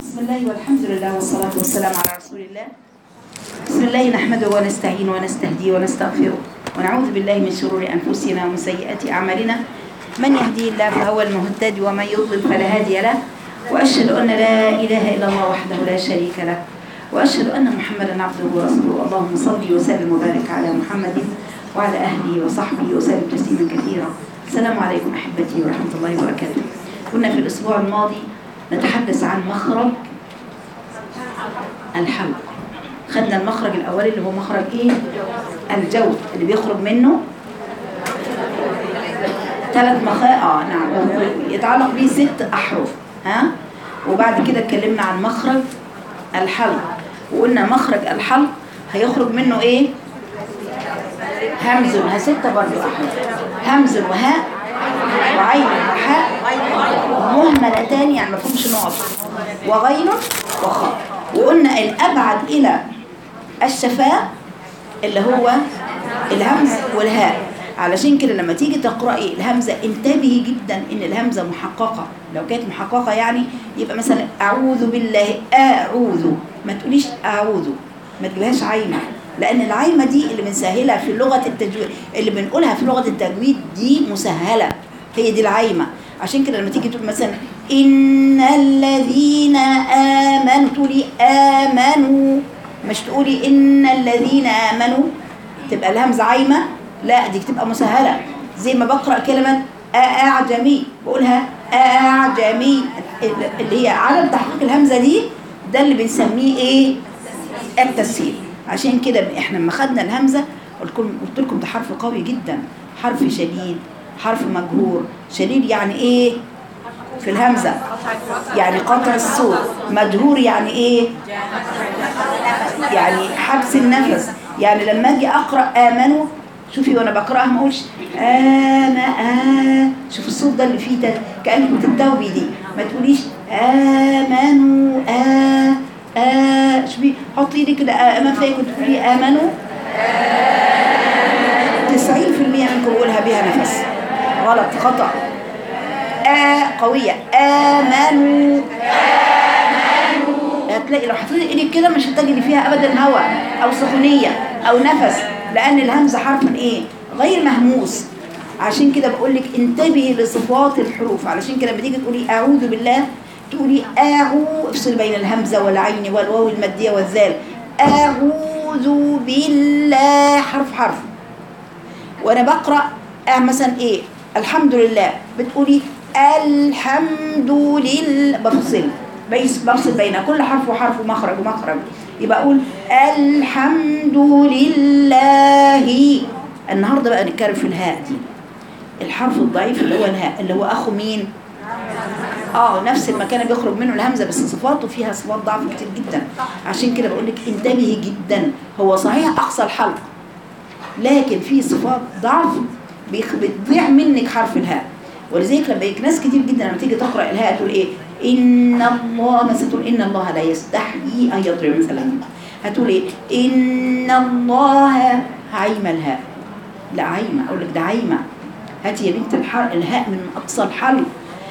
بسم الله والحمد لله والصلاة والسلام على رسول الله بسم الله نحمده ونستعين ونستهدي ونستغفره ونعوذ بالله من شرور أنفسنا ومن سيئات أعمالنا من يهدي الله فهو المهتد ومن يضلل فلا هادي له وأشهد أن لا إله إلا الله وحده لا شريك له وأشهد أن محمدا عبده ورسوله اللهم صل وسلم وبارك على محمد وعلى أهله وصحبه وسلم تسليما كثيرا السلام عليكم أحبتي ورحمة الله وبركاته كنا في الأسبوع الماضي نتحدث عن مخرج الحلق خدنا المخرج الأولي اللي هو مخرج إيه؟ الجو اللي بيخرج منه ثلاث مخارج اه نعم يتعلق به ست أحرف ها وبعد كده اتكلمنا عن مخرج الحلق وقلنا مخرج الحلق هيخرج منه ايه همز وها ستة برضو أحرف همز وهاء وعين وحاء مهملتان يعني ما فيهمش نقط وغين وخاء وقلنا الأبعد إلى الشفاء اللي هو الهمز والهاء علشان كده لما تيجي تقرأي الهمزة انتبهي جدا ان الهمزة محققة لو كانت محققة يعني يبقى مثلا أعوذ بالله أعوذ ما تقوليش أعوذ ما تجيبهاش عايمة لأن العايمة دي اللي بنسهلها في لغة التجويد اللي بنقولها في لغة التجويد دي مسهلة هي دي العايمة عشان كده لما تيجي تقول مثلا إن الذين آمنوا تقولي آمنوا مش تقولي إن الذين آمنوا تبقى الهمزة عايمة لا دي تبقى مسهلة زي ما بقرأ كلمة أعجمي بقولها أعجمي اللي هي على تحقيق الهمزة دي ده اللي بنسميه إيه التسهيل عشان كده احنا لما خدنا الهمزة قلت لكم قلت لكم ده حرف قوي جدا حرف شديد حرف مجهور شديد يعني ايه في الهمزة يعني قطع الصوت مجهور يعني ايه يعني حبس النفس يعني لما اجي اقرا امنوا شوفي وانا بقراها ما اقولش انا آه شوف الصوت ده اللي فيه ده كانك بتتوبي دي ما تقوليش امنوا آه آه شوفي حطي ايدك كده امام فيك وتقولي امنوا 90% منكم يقولها بها نفس غلط خطأ آه قوية آمنوا هتلاقي لو حطيتي ايدك كده مش هتجدي فيها ابدا هواء او سخونية او نفس لان الهمزة حرف من ايه غير مهموس عشان كده بقول لك انتبهي لصفات الحروف علشان كده لما تيجي تقولي اعوذ بالله تقولي اعو افصل بين الهمزة والعين والواو المادية والذال اعوذ بالله حرف حرف وانا بقرا مثلا ايه الحمد لله بتقولي الحمد لله بفصل بفصل بين كل حرف وحرف ومخرج ومخرج يبقى اقول الحمد لله النهارده بقى نتكلم في الهاء دي الحرف الضعيف اللي هو الهاء اللي هو اخو مين اه نفس المكان اللي بيخرج منه الهمزه بس صفاته فيها صفات ضعف كتير جدا عشان كده بقول لك انتبهي جدا هو صحيح اقصى الحلق لكن في صفات ضعف بتضيع منك حرف الهاء ولذلك لما ناس كتير جدا لما تيجي تقرا الهاء تقول ايه ان الله مثلا تقول ان الله لا يستحيي ان يضرب مثلا هتقول ايه ان الله عايمه الهاء لا عايمه اقول لك ده عايمه هاتي يا بنت الحر الهاء من اقصى الحلق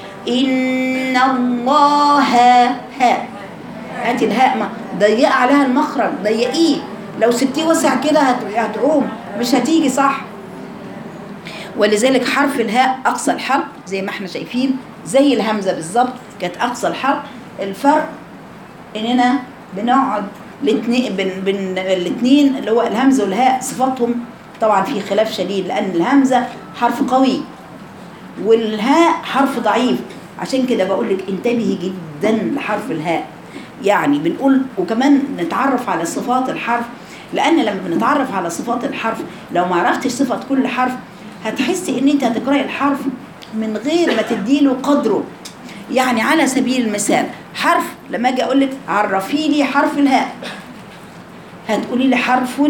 ان الله هاء هاتي الهاء ما ضيقي عليها المخرج ضيقيه لو سبتيه وسع كده هتعوم مش هتيجي صح ولذلك حرف الهاء أقصى الحلق زي ما احنا شايفين زي الهمزة بالظبط كانت أقصى الحلق الفرق إننا بنقعد الاثنين بن بن الاثنين اللي هو الهمزة والهاء صفاتهم طبعا في خلاف شديد لأن الهمزة حرف قوي والهاء حرف ضعيف عشان كده بقول لك انتبهي جدا لحرف الهاء يعني بنقول وكمان نتعرف على صفات الحرف لأن لما بنتعرف على صفات الحرف لو ما عرفتش صفة كل حرف هتحسي ان انت هتقراي الحرف من غير ما تديله قدره يعني على سبيل المثال حرف لما اجي اقول لك عرفي لي حرف الهاء هتقولي لي حرف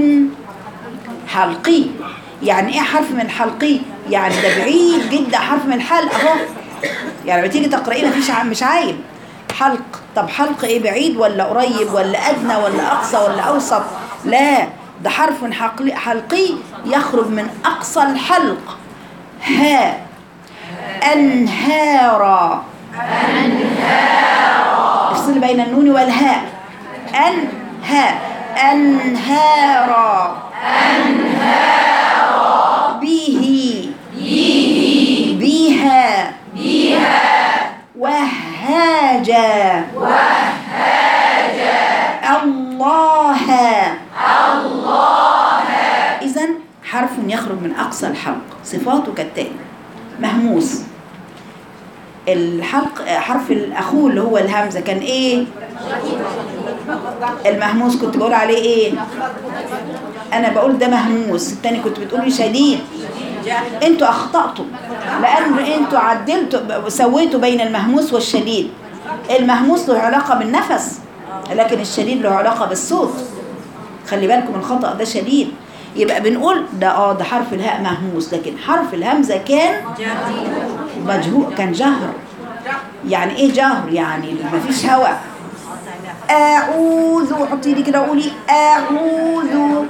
حلقي يعني ايه حرف من حلقي يعني ده بعيد جدا حرف من الحلق اهو يعني لما تيجي تقرايه مفيش مش عايب حلق طب حلق ايه بعيد ولا قريب ولا ادنى ولا اقصى ولا اوسط لا ده حرف حلقي يخرج من أقصى الحلق ها أنهارا افصل بين بين النون والهاء أنها أنهارا أنهارا به بها وهاجا الله الله إذا حرف يخرج من أقصى الحلق صفاته كالتالي مهموس الحلق حرف الأخوه اللي هو الهمزة كان إيه؟ المهموس كنت بقول عليه إيه؟ أنا بقول ده مهموس التاني كنت بتقولي شديد انتوا اخطأتوا لان انتوا عدلتوا سويتوا بين المهموس والشديد المهموس له علاقة بالنفس لكن الشديد له علاقة بالصوت خلي بالكم الخطأ ده شديد يبقى بنقول ده اه ده حرف الهاء مهموس لكن حرف الهمزة كان مجهور كان جهر يعني ايه جهر يعني مفيش هواء اعوذ حطي لي كده قولي اعوذ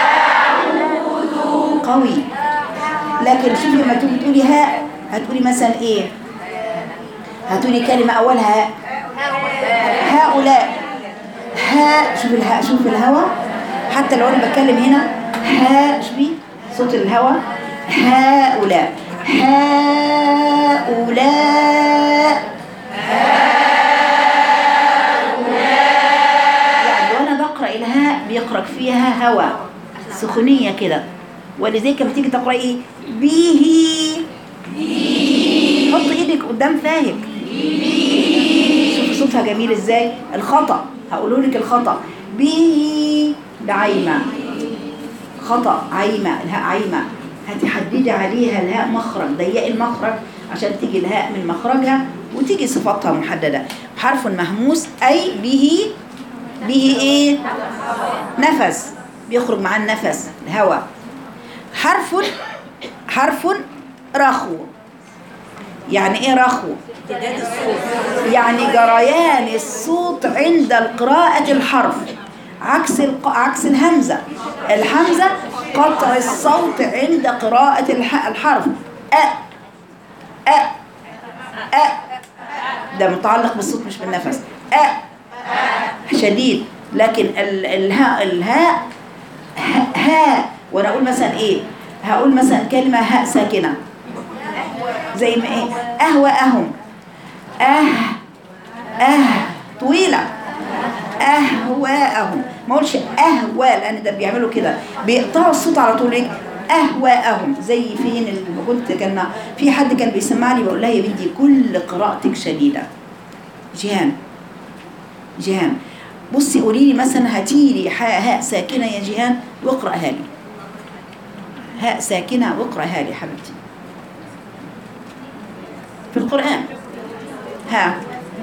قوي لكن شوفي لما تيجي تقولي هاء هتقولي مثلا ايه هتقولي كلمة أولها هاء هؤلاء هاء شوفي الهاء شوفي الهواء حتى لو أنا بتكلم هنا هاء شوفي صوت الهواء هؤلاء هؤلاء يعني وانا بقرا الهاء بيقرا فيها هواء سخونيه كده ولذلك لما تيجي تقراي ايه به حط ايدك قدام فاهك شوف صوتها جميل ازاي الخطا هقوله لك الخطا به ده عايمه خطا عايمه الهاء عايمه هتحددي عليها الهاء مخرج ضيقي المخرج عشان تيجي الهاء من مخرجها وتيجي صفاتها محدده حرف مهموس اي به به ايه نفس بيخرج معاه النفس الهواء حرف حرف رخو يعني ايه رخو يعني جريان الصوت عند القراءة الحرف عكس الق... عكس الهمزة الهمزة قطع الصوت عند قراءة الح... الحرف أ أ أ ده متعلق بالصوت مش بالنفس أ شديد لكن ال... الهاء الهاء ه- ها وانا اقول مثلا ايه هقول مثلا كلمة هاء ساكنة زي ما ايه اهواءهم اه اه طويلة اهواءهم ما اقولش اهوى لان ده بيعملوا كده بيقطعوا الصوت على طول ايه اهواءهم زي فين اللي كنت كان في حد كان بيسمعني بقول لها يا بنتي كل قراءتك شديده جيهان جيهان بصي قولي لي مثلا هاتي لي حاء هاء ساكنه يا جيهان واقراها لي هاء ساكنه واقراها لي يا حبيبتي في القران ها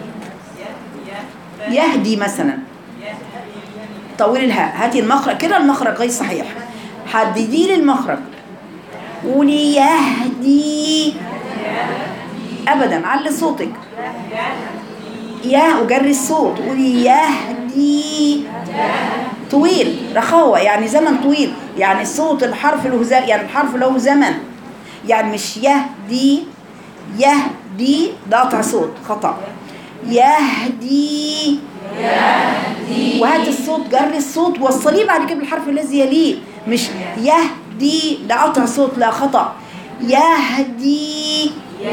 يهدي مثلا طولي الهاء هاتي المخرج كده المخرج غير صحيح حددي لي المخرج قولي يهدي ابدا علي صوتك يا وجري الصوت قولي يهدي طويل رخاوة يعني زمن طويل يعني الصوت الحرف له زمن يعني الحرف له زمن يعني مش يهدي يهدي ده قطع صوت خطأ يهدي وهات الصوت جري الصوت وصليه بعد كده بالحرف الذي يليه مش يهدي ده قطع صوت لا خطأ يهدي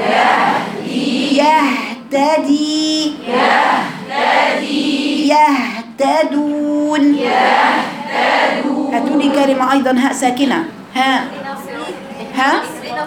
يهتدي يهتدون هاتوا لي كلمة أيضا هاء ساكنة ها ها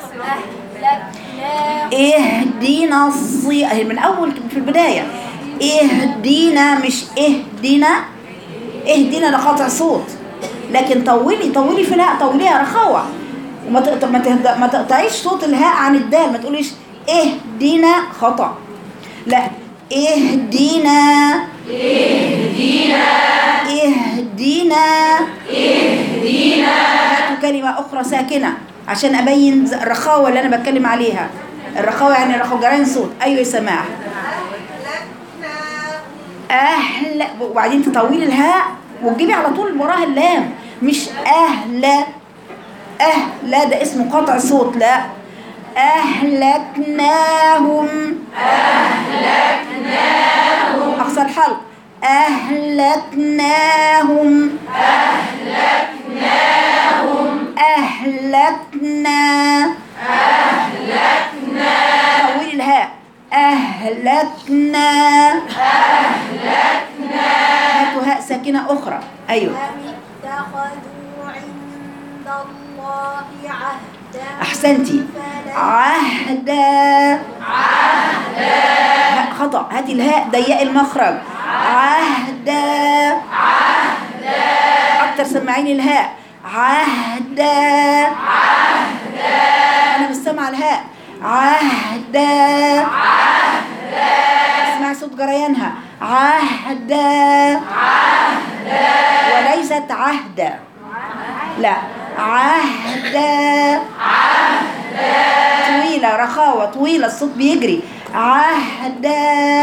اهدينا الصي أهي من أول في البداية اهدينا مش اهدنا اهدنا ده قطع صوت لكن طولي طولي في الهاء طوليها رخاوة وما تقطع ما, تهد... ما تقطعيش صوت الهاء عن الدال ما تقوليش اهدنا خطأ لا اهدنا اهدنا اهدنا اهدنا هاتوا كلمة أخرى ساكنة عشان أبين ز- الرخاوة اللي أنا بتكلم عليها الرخاوة يعني رخاوة جرين صوت أيوة يا سماح أهل وبعدين تطولي الهاء وتجيبي على طول وراها اللام مش أهل أهل ده اسمه قطع صوت لا أهلكناهم أهلكناهم أقصى الحلق أهلكناهم أهلكنا أهلكنا طويل الهاء أهلكنا أهلكنا هاتوا هاء ساكنة أخرى أيوه أم اتخذوا عند الله عهدا أحسنتي فلن عهدا عهدا خطأ هاتي الهاء ضيقي المخرج عهدا عهدا أكتر سمعيني الهاء عهدا عهدا أنا مش سامعة الهاء عهدا عهدا اسمعي صوت جريانها عهدا عهدا وليست عهدا لا عهدا طويلة رخاوة طويلة الصوت بيجري عهدا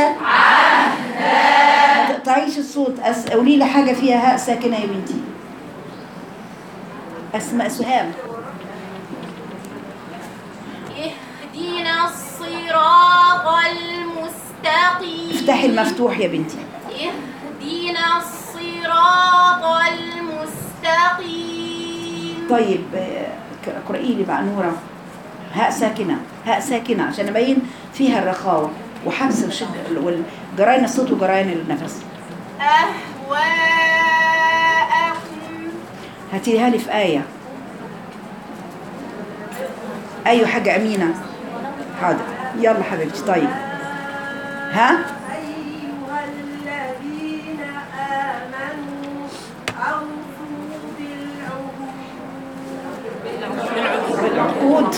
عهدا ما تقطعيش الصوت أس... قولي لي حاجة فيها هاء ساكنة يا بنتي أسماء سهام اهدنا الصراط المستقيم افتحي المفتوح يا بنتي اهدنا الصراط المستقيم طيب آه، ك- اقرأي لي بقى نورة هاء ساكنة هاء ساكنة عشان أبين فيها الرخاوة وحبس الشد والجراين الصوت وجراين النفس أهواءهم هاتيها لي في آية أيوة حاجة أمينة حاضر يلا حبيبتي طيب ها أيها الذين آمنوا أوفوا بالعهود بالعقود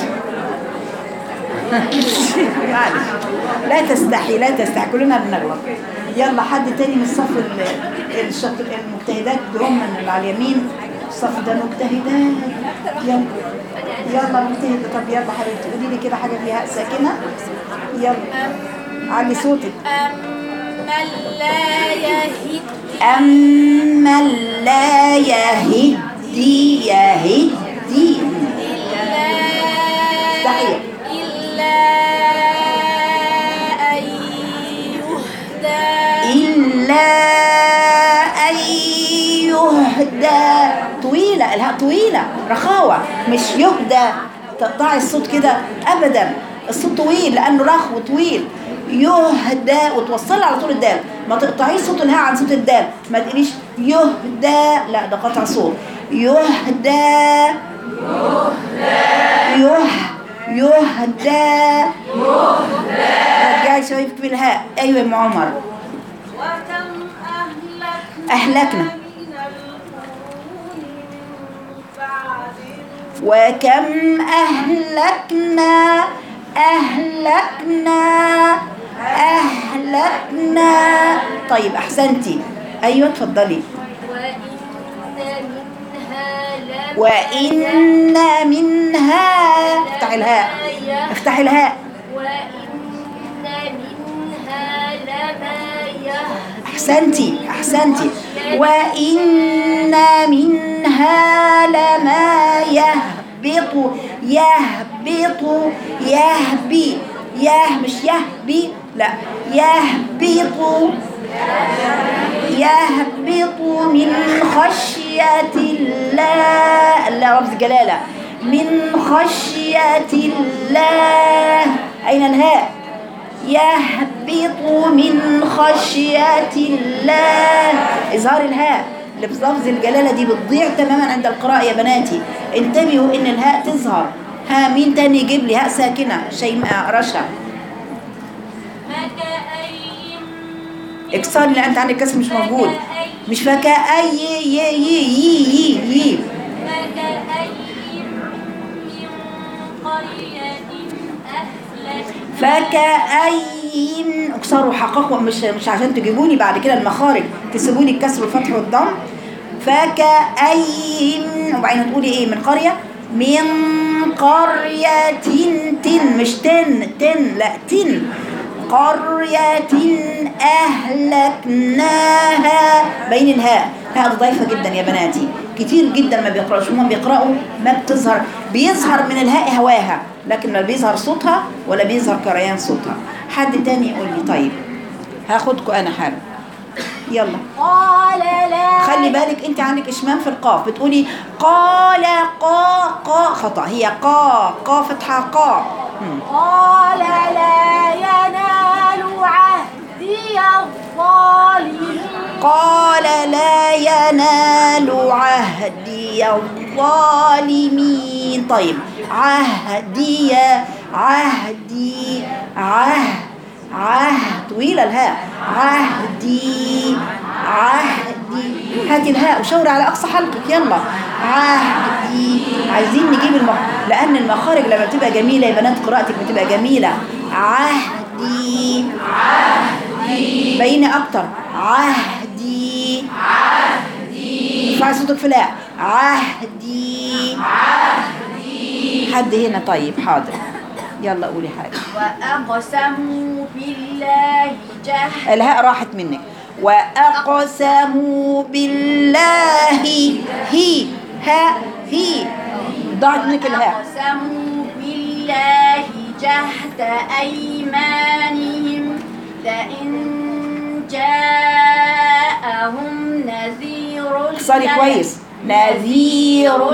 معلش لا تستحي لا تستحي كلنا بنغلط يلا حد تاني من الصف ال- الشاطر المجتهدات هم من اللي على اليمين الصف ده مجتهدات يلا يلا مجتهدة طب يلا حبيبتي قولي لي كده حاجة فيها ساكنة يلا علي صوتك أمن لا يهد أما لا يهدي يهدي إلا تحية. إلا أن يهدى إلا أن يهدى طويلة الهاء طويلة رخاوة مش يهدى تقطعي الصوت كده أبدا الصوت طويل لأنه رخو طويل يهدى وتوصلي على طول الدال ما تقطعيش صوت الهاء عن صوت الدال ما تقوليش يهدى لا ده قطع صوت يهدى يه يهدى رجعي شوية في الهاء أيوة يا أم عمر وكم أهلكنا أهلكنا. من القرون من بعد وكم أهلكنا أهلكنا أهلكنا طيب أحسنتي أيوة اتفضلي وإن منها لما وإن منها افتحي الهاء افتحي الهاء وإن منها لما يهدي أحسنتي أحسنتي وإن منها لما يهبط يهبط يهبي يه مش يهبي لا يهبط يهبط من خشية الله الله لفظ جلالة من خشية الله أين الهاء يهبط من خشية الله إظهار الهاء اللي في لفظ الجلالة دي بتضيع تماما عند القراءة يا بناتي انتبهوا إن الهاء تظهر ها مين تاني يجيب لي هاء ساكنة شيماء رشا فكأين من اكسري لأن أنت عندك كسر مش موجود مش فاكا أي يي يي يي يي يي فكأين من قرية أهلك فكأين اكسروا حققوا مش مش عشان تجيبوني بعد كده المخارج تسيبوني الكسر والفتح والضم فكأين وبعدين تقولي ايه من قرية من قرية تن مش تن تن لا تن قرية أهلكناها بين الهاء هاء ضعيفة جدا يا بناتي كتير جدا ما بيقرأوش هم بيقرأوا ما بتظهر بيظهر من الهاء هواها لكن لا بيظهر صوتها ولا بيظهر كريان صوتها حد تاني يقول لي طيب هاخدكم أنا حالا يلا قال لا خلي بالك انت عندك اشمام في القاف بتقولي قال قا قا خطا هي قا قا فتحه قا مم. قال لا ينال عهدي الظالمين قال لا ينال عهدي الظالمين طيب عهدي عهدي عهد عهد طويلة الهاء عهدي عهدي هاتي الهاء وشاوري على أقصى حلقك يلا عهدي عايزين نجيب المخ... لأن المخارج لما بتبقى جميلة يا بنات قراءتك بتبقى جميلة عهدي بيني اكتر عهدي عهدي ارفعي صوتك في لا عهدي عهدي حد هنا طيب حاضر يلا قولي حاجه وأقسموا بالله جهد الهاء راحت منك واقسموا بالله هي ها هي ضاعت منك الهاء أقسموا بالله جهد أيمانهم لئن جاءهم نذير اكسري كويس نذير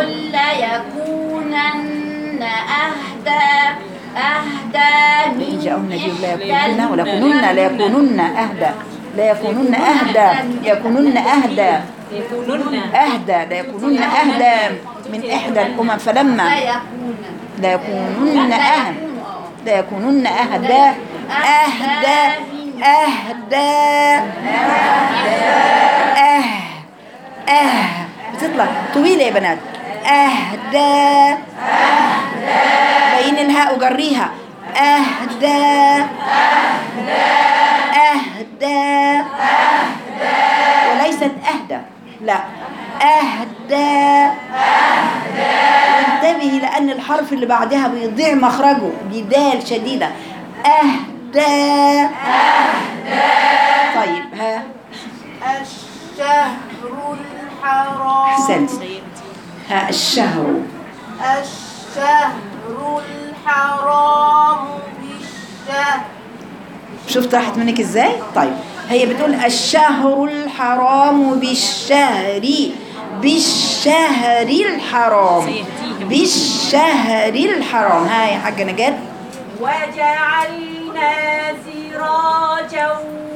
ليكونن أهدى أهدى من إن جاءهم نذير لا إحدى يكونن ولا يكونن لا يكونن أهدى لا يكونن أهدى يكونن أهدى أهدى لا يكونن أهدى من إحدى الأمم فلما ليكونن لا يكونن أهدى لا يكونن أهدى أهدى أهدى أه أه بتطلع طويلة يا بنات أهدى بين الهاء وجريها أهدى أهدى وليست أهدى لا أهدى انتبهي لأن الحرف اللي بعدها بيضيع مخرجه دي دال شديدة أهدى طيب ها الشهر الحرام أحسنت ها الشهر الشهر الحرام بالشهر شفت راحت منك ازاي طيب هي بتقول الشهر الحرام بالشهر بالشهر الحرام بالشهر الحرام ها يا حاجة نجاة وجعلنا سراجا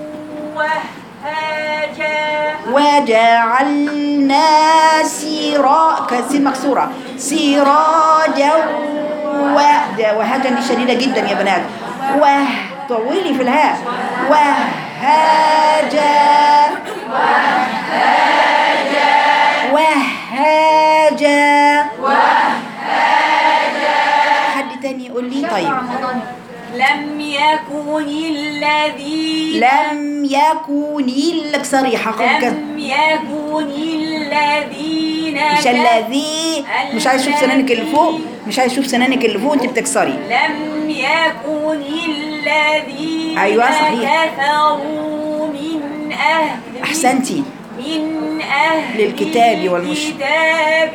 وهاجا وجعلنا سرا كسين مكسورة سراجا وهدا وهدا دي شديدة جدا يا بنات وه طولي في الهاء وهاجا وهاجا حد تاني يقول لي طيب لم يكن الذين لم يكن لك صريحة خد كده لم يكن الذين مش الذي مش عايز اشوف سنانك اللي فوق مش عايز اشوف سنانك اللي فوق انت بتكسري لم يكن الذين أيوة، صحيح. كفروا من أهل احسنتي من أهل للكتاب والمش- الكتاب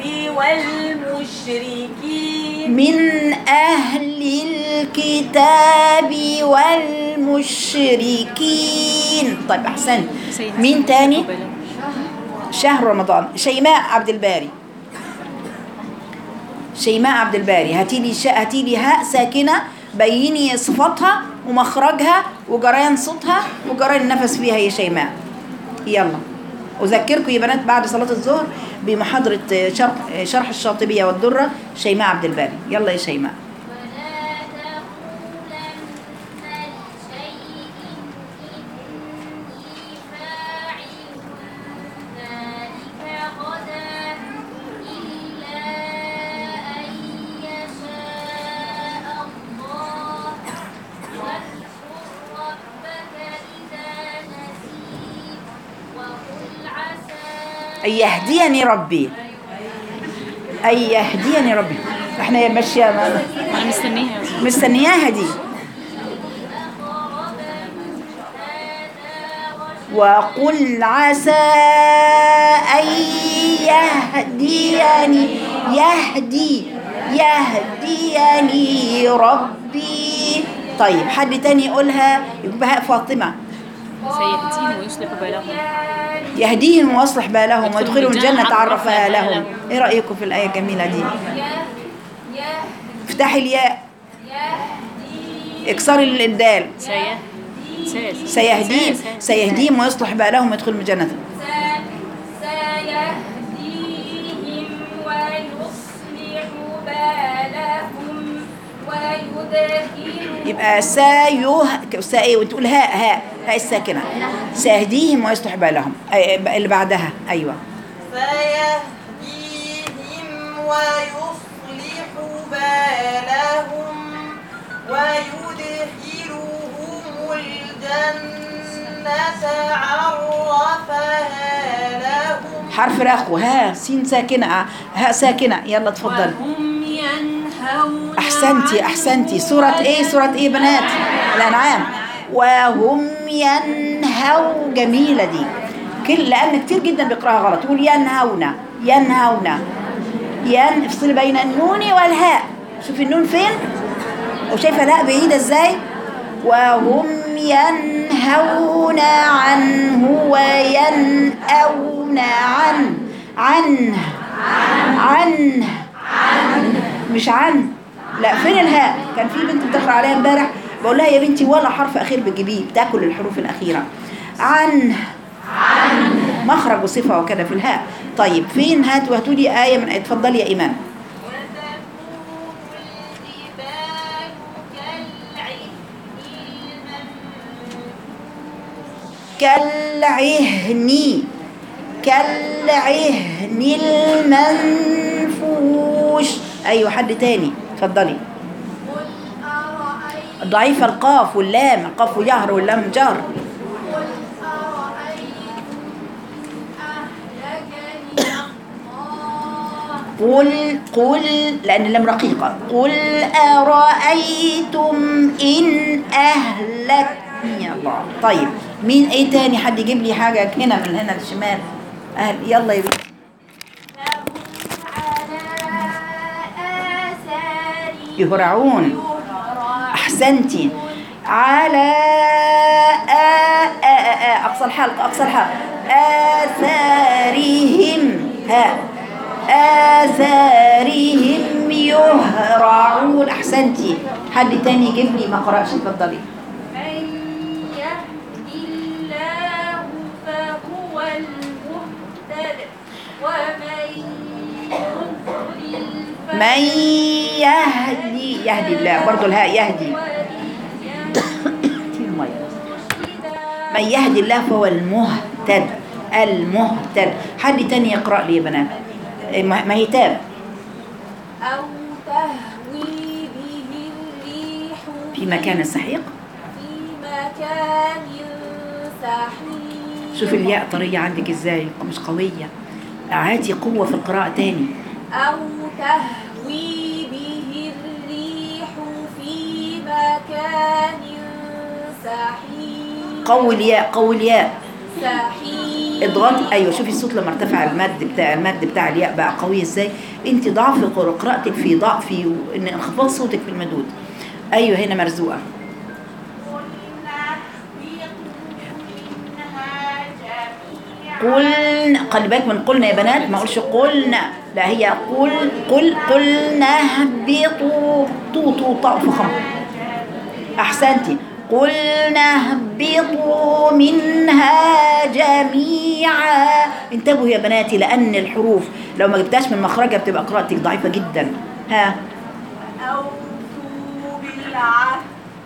والمشركين من أهل الكتاب والمشركين طيب أحسن مين تاني شهر رمضان شيماء عبد الباري شيماء عبد الباري هاتي لي ش... هاتي لي هاء ساكنة بيني صفاتها ومخرجها وجريان صوتها وجريان النفس فيها يا شيماء يلا أذكركم يا بنات بعد صلاة الظهر بمحاضرة شرح, شرح الشاطبية والدرة شيماء عبد الباري يلا يا شيماء ولا تقولن لشيء إني فاعل ذلك غدا إلا أن يشاء الله واذكر ربك إذا نسيت وقل عسى أن يهديني ربي أن يهديني ربي احنا يا ماشية انا مستنيها مستنياها دي أقرب من هذا رشدا وقل عسى أن يهديني يهدي يهديني ربي طيب حد تاني يقولها يبقى هاء فاطمة سيهديهم ويصلح بالهم يهديهم ويصلح بالهم يدخلهم ويدخلهم الجنة الجنة عرفها عرفها لهم لهم. ايه رأيكم في الآية الجميلة دي يه يه افتحي الياء يهدي اكسري الدال سيه سيه سيهديهم سيه- سيه. سيهديهم ويصلح بالهم ويدخلهم الجنة س- سيهديهم ويصلح بالهم ويدخلهم يبقى سايه سا ايه وتقول هاء هاء هاء الساكنة سيهديهم ويصلح بالهم أي- اللي بعدها أيوة سيهديهم ويصلح بالهم ويدخلهم الجنة عرفها لهم حرف رخو ها سين ساكنة هاء ساكنة يلا اتفضل هم ينهون احسنتي عنه احسنتي سورة ايه سورة ايه بنات الانعام وهم ينهوا جميلة دي كل لان كتير جدا بيقراها غلط يقول ينهون ينهون ين افصلي بين النون والهاء شوفي النون فين وشايفه الهاء بعيده ازاي وهم ينهون عنه وينأون عن عنه عنه مش عن لا فين الهاء كان في بنت بتقرا عليها امبارح بقول لها يا بنتي ولا حرف اخير بتجيبيه بتاكل الحروف الاخيره عن مخرج وصفه وكده في الهاء طيب فين هات وهاتوا لي ايه من اتفضلي يا ايمان وتكون الجبال كالعهن المنفوش كالعهن كالعهن المنفوش ايوه حد تاني اتفضلي قل أرأيت الضعيفه القاف واللام القاف جهر واللام جهر قل أرأيتم أهلكني الله قل قل لأن اللام رقيقة قل أرأيتم إن أهلكني الله طيب مين إيه تاني حد يجيب لي حاجة هنا من هنا للشمال أهل يلا يا بنتي فهم على آثارهم يهرعون يهرعون أحسنتي على آ آ آ أقصى الحلقة أقصى الحلقة آثارهم ها آثارهم يهرعون أحسنتي حد تاني يجيب لي ما قرأش اتفضلي من يهد الله فهو المهتد ومن يضلل من يهدي يهدي الله برضو الهاء يهدي من يهدي الله فهو المهتد المهتد حد تاني يقرأ لي يا بنات إيه، ما ما هي تاب أو تهوي به الريح في مكان سحيق في مكان سحيق شوف الياء طرية عندك ازاي مش قوية عادي قوة في القراءة تاني أو تهوي به الريح في مكان سحيق قوي الياء قوي الياء سحيق اضغطي ايوه شوفي الصوت لما ارتفع المد بتاع المد بتاع الياء بقى قوي ازاي انت ضعف قر- قراءتك في ضعف في ان انخفاض صوتك في المدود ايوه هنا مرزوقه قلنا خلي بالك من قلنا يا بنات ما اقولش قلنا لا هي قل قل قلنا اهبطوا طو طو طاء فخم احسنتي قلنا اهبطوا منها جميعا انتبهوا يا بناتي لان الحروف لو ما جبتهاش من مخرجها بتبقى قراءتك ضعيفه جدا ها أوفوا بالعهد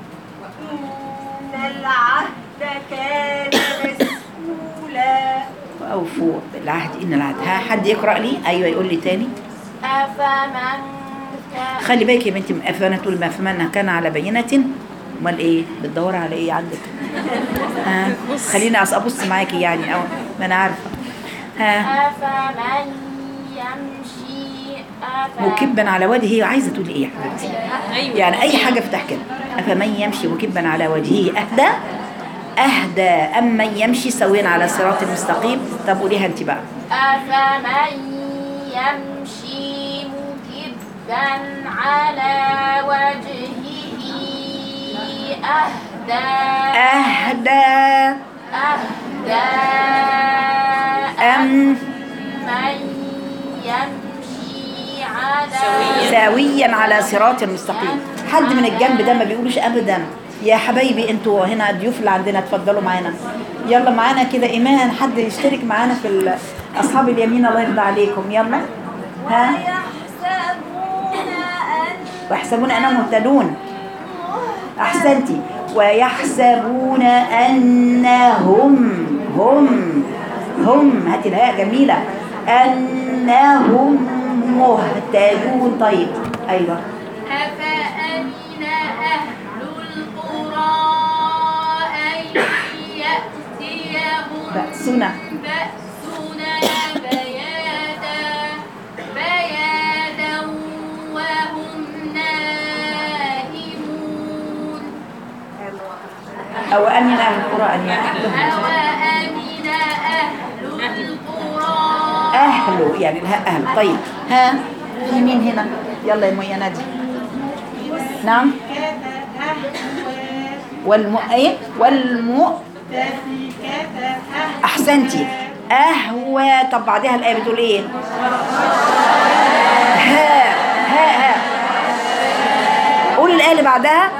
وإن العهد كان مسؤولا اوفوا بالعهد ان العهد ها حد يقرا لي ايوه يقول لي تاني أفمن كان خلي بالك يا بنتي افمن تقول ما فمن كان على بينه امال ايه بتدوري على ايه عندك ها خليني أص- ابص معاكي يعني او ما انا عارفه ها أفمن يمشي أفمن مكبا على وجهه هي عايزه تقول ايه يا حبيبتي ايوه يعني اي حاجه افتح كده افمن يمشي مكبا على وجهه اهدى اهدى امن يمشي سويا على صراط مستقيم طب قوليها انت بقى أفمن يمشي مكبا على وجهه أهدى اهدى أهدى أم من يمشي على ساويا على صراط مستقيم حد من الجنب ده ما بيقولوش ابدا يا حبايبي انتوا هنا الضيوف اللي عندنا اتفضلوا معانا يلا معانا كده ايمان حد يشترك معانا في ال- اصحاب اليمين الله يرضى عليكم يلا ها ويحسبون انهم مهتدون احسنتي ويحسبون انهم هم هم هاتي الهاء جميله انهم مهتدون طيب ايوه أفأمن أهل القرى أن يأتيهم بأسنا بأسنا بياتا بياتا وهم نائمون او امن اهل القرى ان يأتيهم أوأمن أهل القرى اهله يعني الهاء اهل طيب ها في مين هنا يلا يا ميا نادي نعم والم ايه والم احسنتي اهوى طب بعدها الايه بتقول ايه ها ها ها قول الايه اللي بعدها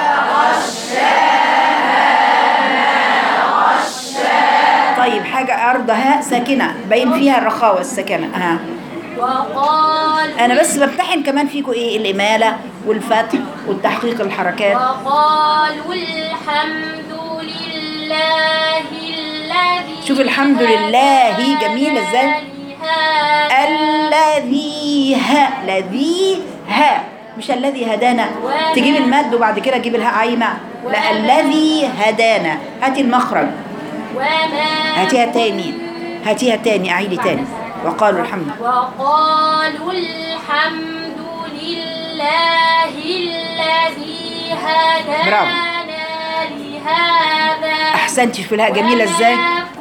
طيب حاجه ارضها ساكنه باين فيها الرخاوه السكنه ها وقال انا بس بمتحن كمان فيكم ايه الاماله والفتح والتحقيق الحركات وقالوا الحمد لله الذي شوف الحمد لله جميلة ازاي؟ هدانا الذي ها الذي ها مش الذي هدانا تجيب المد وبعد كده تجيب الهاء عايمه لا الذي هدانا هاتي المخرج وما هاتيها تاني هاتيها تاني اعيدي تاني وقالوا الحمد وقالوا الحمد لله الذي هدانا لهذا احسنتي شوف الهاء جميله ازاي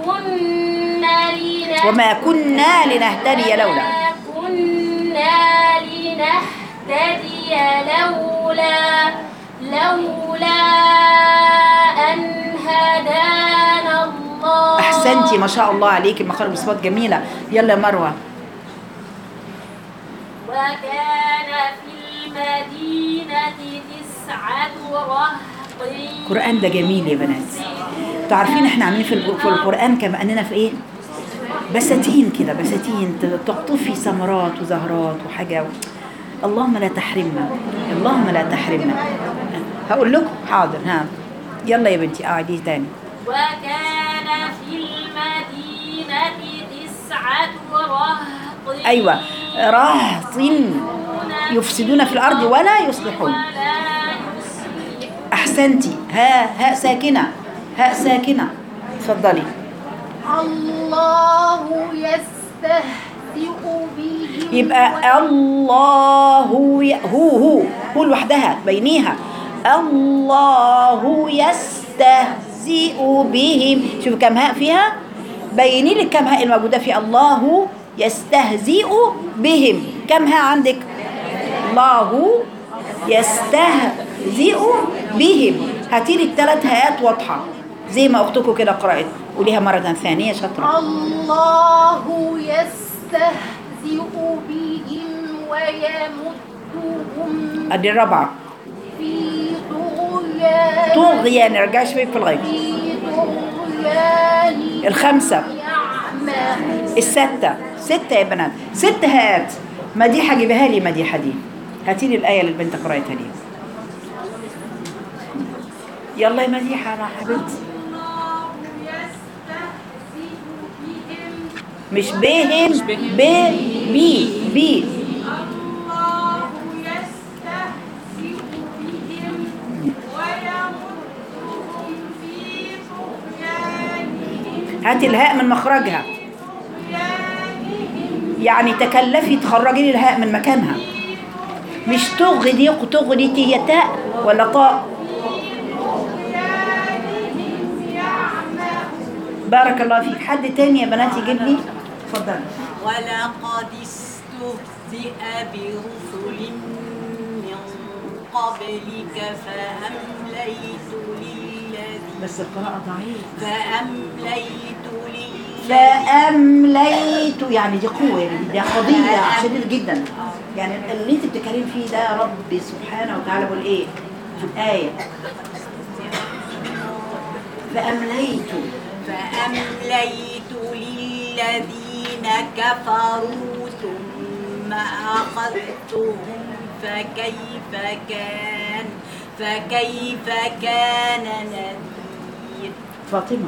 وما كنا لنهتدي وما كنا لنهتدي لولا وما كنا لنهتدي لولا لولا أن هدانا الله احسنتي ما شاء الله عليكي مخارج الصفات جميله يلا يا مروه وكان في المدينة تسعة رهط القران ده جميل يا بنات انتوا عارفين احنا عاملين في الق- في القران كاننا في ايه بساتين كده بساتين ت- تقطفي ثمرات وزهرات وحاجه اللهم لا تحرمنا اللهم لا تحرمنا هقول لكم حاضر ها يلا يا بنتي قعدي تاني وكان في المدينة تسعة رهط ايوه رهط يفسدون في الارض ولا يصلحون ولا يصلحون احسنتي ها هاء ساكنه هاء ساكنه اتفضلي الله يستهزئ بهم يبقى الله ي... هو هو هو لوحدها بينيها الله يستهزئ بهم شوفوا كم هاء فيها بيني لك كم هاء الموجوده في الله يستهزئ بهم كم هاء عندك الله يستهزئ بهم هاتي لي الثلاث هاءات واضحه زي ما اختكم كده قرات قوليها مره ثانيه شاطره الله يستهزئ بهم ويمدهم ادي الرابعه في طغيان طغيان نرجعش بيك في الغيب في طغيان الخمسه يعمهون الستة ستة يا بنات ست هات مديحة جيبها لي مديحة دي هاتي لي الآية اللي البنت قرأتها لي يلا يا مديحة أنا حبيبتي مش بهم ب بي بي الله يستهزئ بهم ويمدهم في طغيانهم هاتي الهاء من مخرجها يعني تكلفي تخرجي لي الهاء من مكانها مش تغدي تغدي هي تاء ولا طاء بارك الله فيك حد تاني يا بنات يجيب لي اتفضل ولقد استهزئ برسل من قبلك فأمليت للذين بس القراءة ضعيفة فأمليت لي فأمليت يعني دي قوة يعني دي قضية شديدة جدا يعني اللي انت بتتكلم فيه ده رب سبحانه وتعالى بيقول ايه في الآية فأمليت فأمليت للذين كفروا ثم أخذتهم فكيف كان فكيف كان نذير فاطمة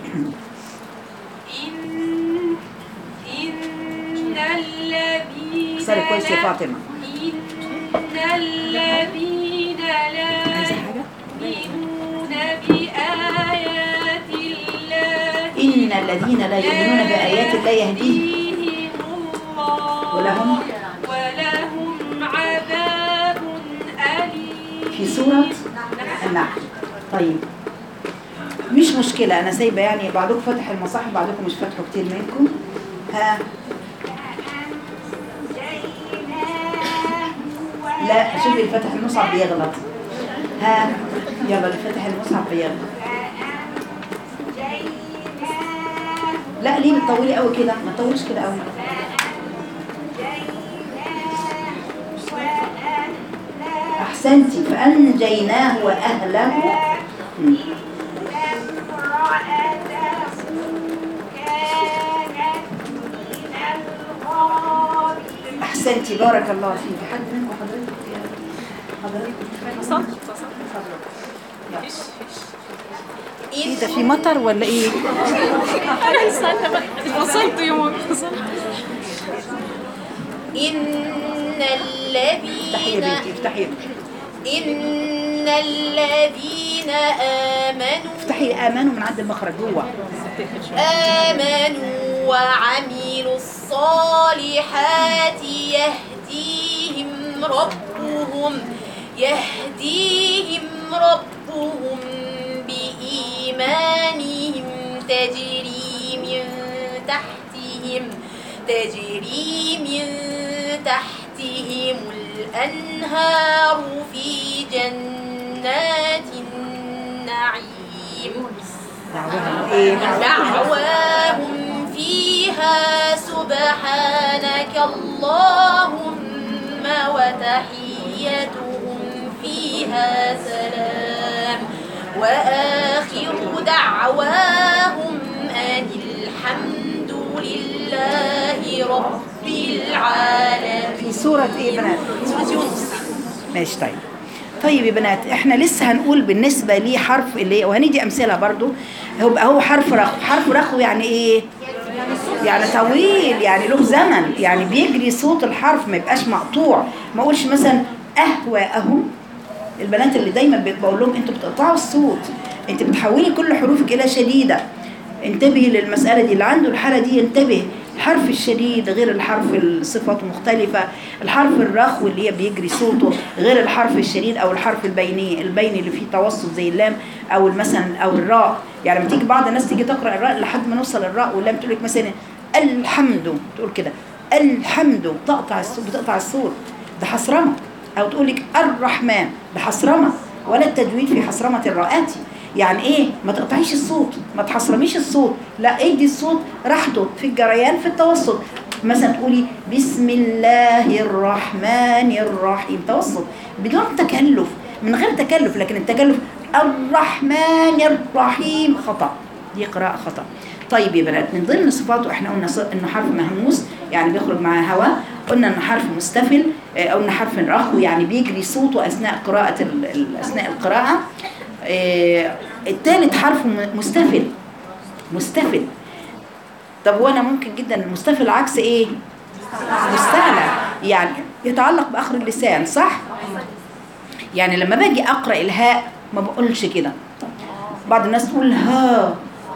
إن إن الذين اكسري كويس يا لا- فاطمة إن الذين لا عايزة حاجة؟ يؤمنون بآيات الله إن الذين لا يؤمنون بآيات الله يهديهم يهديهم الله ولهم ولهم عذاب أليم في سورة النحل طيب مش مشكلة أنا سايبة يعني بعضكم فتح المصاحف بعضكم مش فاتحه كتير منكم ها لا شوفي اللي فتح المصحف بيغلط ها يلا اللي فتح المصحف بيغلط لا ليه بتطولي قوي كده ما تطولش كده قوي احسنتي فانجيناه واهله مم. احسنتي بارك الله فيك حد منكم حضرتك يا حضرتك فصلت فصلت فيش ايه ده في مطر ولا ايه انا استنى بقى فصلت يوم فصلت إن افتحي يا الذين بنتي افتحي إن الذين آمنوا افتحي امانوا من عند المخرج جوه آمنوا وعملوا الصالحات يهديهم ربهم يهديهم ربهم بإيمانهم تجري من تحتهم تجري من تحتهم الأنهار في جنات النعيم دعوهم ايه دعواهم فيها سبحانك اللهم وتحيتهم فيها سلام وآخر دعواهم أن الحمد لله رب العالمين في سورة ايه يا بنات سورة يونس ماشي طيب طيب يا بنات احنا لسه هنقول بالنسبة ليه حرف اللي وهندي امثلة برضو هو هو حرف رخو حرف رخو يعني ايه يعني طويل يعني له زمن يعني بيجري صوت الحرف ما يبقاش مقطوع ما اقولش مثلا اهواءهم البنات اللي دايما بقول لهم انتوا بتقطعوا الصوت انت بتحولي كل حروفك الى شديده انتبهي للمساله دي اللي عنده الحاله دي ينتبه الحرف الشديد غير الحرف صفته مختلفة الحرف الرخو اللي هي بيجري صوته غير الحرف الشديد او الحرف البيني البيني اللي فيه توسط زي اللام او مثلا او الراء يعني لما تيجي بعض الناس تيجي تقرا الراء لحد ما نوصل الراء واللام تقول لك مثلا الحمد تقول كده الحمد تقطع الصوت بتقطع الصوت ده حصرمه او تقول لك الرحمن ده حصرمه ولا التجويد في حصرمه الراءات يعني ايه ما تقطعيش الصوت ما تحصرميش الصوت لا ادي الصوت راحته في الجريان في التوسط مثلا تقولي بسم الله الرحمن الرحيم توسط بدون تكلف من غير تكلف لكن التكلف الرحمن الرحيم خطأ دي قراءة خطأ طيب يا بنات من ضمن صفاته احنا قلنا ص- انه حرف مهموس يعني بيخرج معاه هواء قلنا انه حرف مستفل اه، قلنا حرف رخو يعني بيجري صوته اثناء قراءة ال- ال- اثناء القراءة اه، الثالث حرف م- مستفل مستفل طب هو انا ممكن جدا مستفل عكس ايه مستعلى يعني يتعلق باخر اللسان صح يعني لما باجي اقرا الهاء ما بقولش كده بعض الناس تقول ها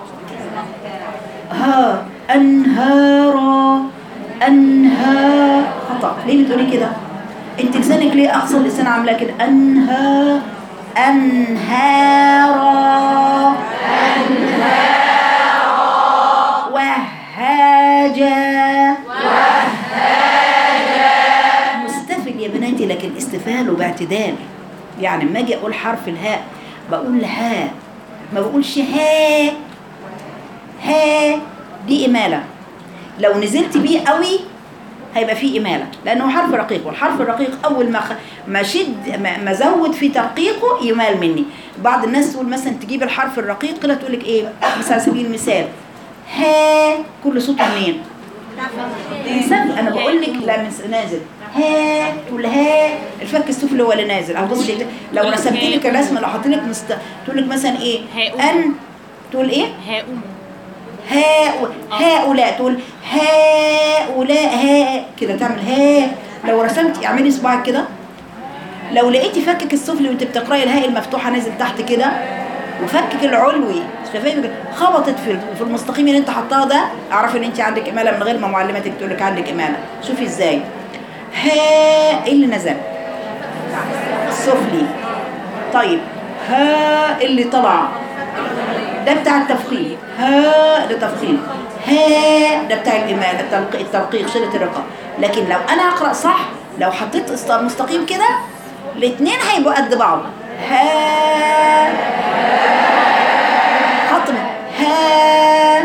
ها انهارا انها خطا ليه بتقولي كده انت لسانك ليه اقصى اللسان عامله كده انها انهارا وهاجا مستفل يا بناتي لكن استفاله باعتدال يعني لما اجي اقول حرف الهاء بقول ها ما بقولش ها ها دي إمالة لو نزلت بيه قوي هيبقى فيه إمالة لأنه حرف رقيق والحرف الرقيق أول ما خ... ما شد ما ما زود في ترقيقه يمال مني بعض الناس تقول مثلا تجيب الحرف الرقيق كده تقول لك إيه مثلا على سبيل المثال ها كل صوت منين؟ انسان انا بقول لك لا من س- نازل ها تقول ها الفك السفلي هو اللي نازل او بص لو رسمت لك الرسمه لو حطيت لك مست... تقول لك مثلا ايه هاؤم. ان تقول ايه هاؤم هاء هؤلاء تقول هؤلاء ها كده تعمل ها لو رسمت اعملي صباعك كده لو لقيتي فكك السفلي وانت بتقراي الهاء المفتوحه نازل تحت كده وفكك العلوي شفايفك خبطت في في المستقيم اللي انت حطاه ده اعرفي ان انت عندك اماله من غير ما معلمتك تقول لك عندك اماله شوفي ازاي ها ايه اللي نزل السفلي طيب ها اللي طلع ده بتاع التفخيم ها ده تفخيم ها ده بتاع الإمالة التلق- الترقيق شدة الرقة لكن لو أنا أقرأ صح لو حطيت است- مستقيم كده الاتنين هيبقوا قد بعض ها خط من ها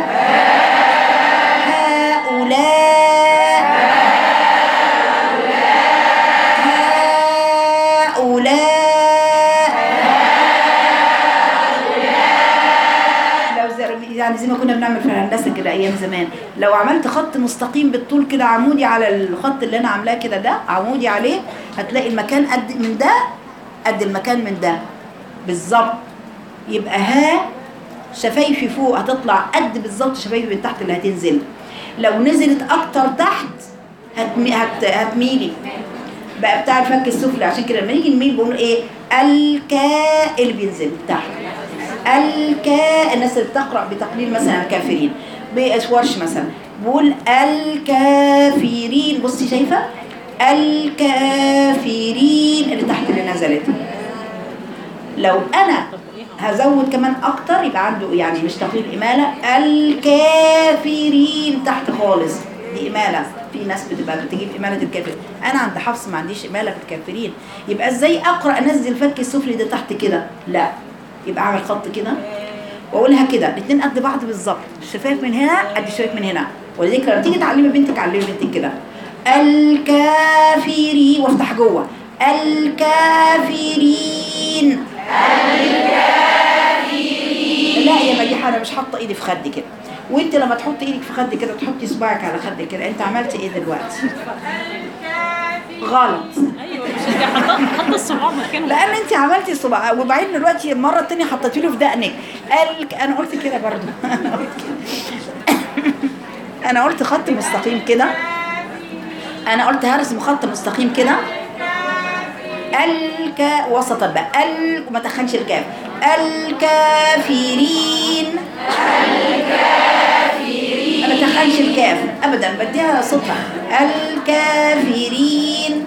هؤلاء هؤلاء لو زي يعني زي ما كنا بنعمل في الهندسه كده ايام زمان لو عملت خط مستقيم بالطول كده عمودي على الخط اللي انا عاملاه كده ده عمودي عليه هتلاقي المكان قد من ده قد المكان من ده بالظبط يبقى ها شفايفي فوق هتطلع قد بالظبط شفايفي من تحت اللي هتنزل لو نزلت اكتر تحت هتمي هت هتميلي بقى بتاع الفك السفلي عشان كده لما نيجي نميل بنقول ايه الكا اللي بينزل تحت الكا الناس اللي بتقرا بتقليل مثلا الكافرين باشورش مثلا بقول الكافرين بصي شايفه الكافرين اللي تحت اللي نزلت لو انا هزود كمان اكتر يبقى عنده يعني مش تقليل اماله الكافرين تحت خالص دي اماله في ناس بتبقى بتجيب اماله الكافر انا عند حفص ما عنديش اماله في الكافرين يبقى ازاي اقرا انزل فك السفلي ده تحت كده لا يبقى اعمل خط كده واقولها كده الاثنين قد بعض بالظبط الشفايف من هنا قد الشفايف من هنا ولذلك لما تيجي تعلمي بنتك علمي بنتك كده الكافرين وافتح جوه الكافرين لا يا مديحه انا مش حاطه ايدي في خدي كده وانت لما تحط ايدك في خدي كده وتحطي صباعك على خدك كده انت عملتي ايه دلوقتي غلط ايوه مش انت حاطه حاطه الصباع مكانه لان انت عملتي صباع وبعدين دلوقتي المره الثانيه حطيتي له في دقنك قال انا قلت كده برضه انا قلت كده انا قلت خط مستقيم كده انا قلت هرسم خط مستقيم كده الك وسط بقى ال وما تخنش الكاف الكافرين الكافرين ما تخنش الكاف ابدا بديها صوتها الكافرين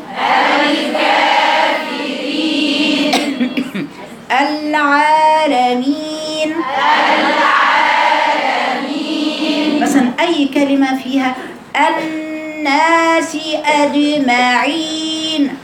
الكافرين العالمين العالمين مثلا اي كلمه فيها الناس اجمعين